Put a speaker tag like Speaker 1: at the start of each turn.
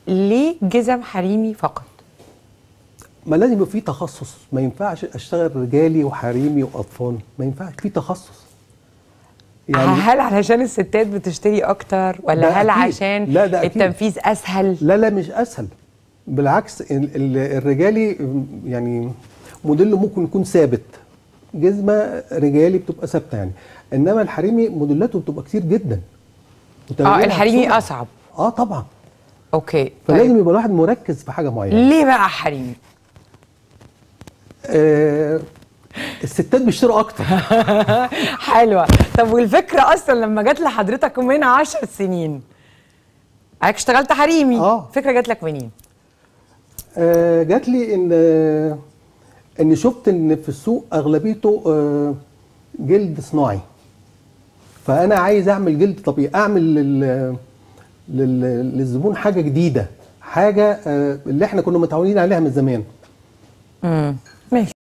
Speaker 1: ليه جزم حريمي فقط
Speaker 2: ما لازم يبقى في تخصص ما ينفعش اشتغل رجالي وحريمي واطفال ما ينفعش في تخصص
Speaker 1: هل علشان الستات بتشتري اكتر ولا
Speaker 2: ده
Speaker 1: هل
Speaker 2: أكيد.
Speaker 1: عشان
Speaker 2: لا، ده أكيد.
Speaker 1: التنفيذ اسهل
Speaker 2: لا لا مش اسهل بالعكس ال- ال- الرجالي يعني موديله ممكن يكون ثابت جزمه رجالي بتبقى ثابته يعني انما الحريمي موديلاته بتبقى كتير جدا
Speaker 1: اه
Speaker 2: وتغييرها
Speaker 1: الحريمي
Speaker 2: بسرعة.
Speaker 1: اصعب
Speaker 2: اه طبعا
Speaker 1: اوكي
Speaker 2: فلازم
Speaker 1: طيب
Speaker 2: يبقى الواحد مركز في حاجه معينه
Speaker 1: ليه بقى حريمي
Speaker 2: آه الستات بيشتروا اكتر
Speaker 1: حلوه طب والفكره اصلا لما جت لحضرتك من 10 سنين حضرتك اشتغلت حريمي
Speaker 2: آه.
Speaker 1: الفكره جت لك منين
Speaker 2: آه جات لي ان آه ان شفت ان في السوق اغلبيته آه جلد صناعي فانا عايز اعمل جلد طبيعي اعمل لل لل للزبون حاجه جديده حاجه آه اللي احنا كنا متعودين عليها من زمان
Speaker 1: امم ماشي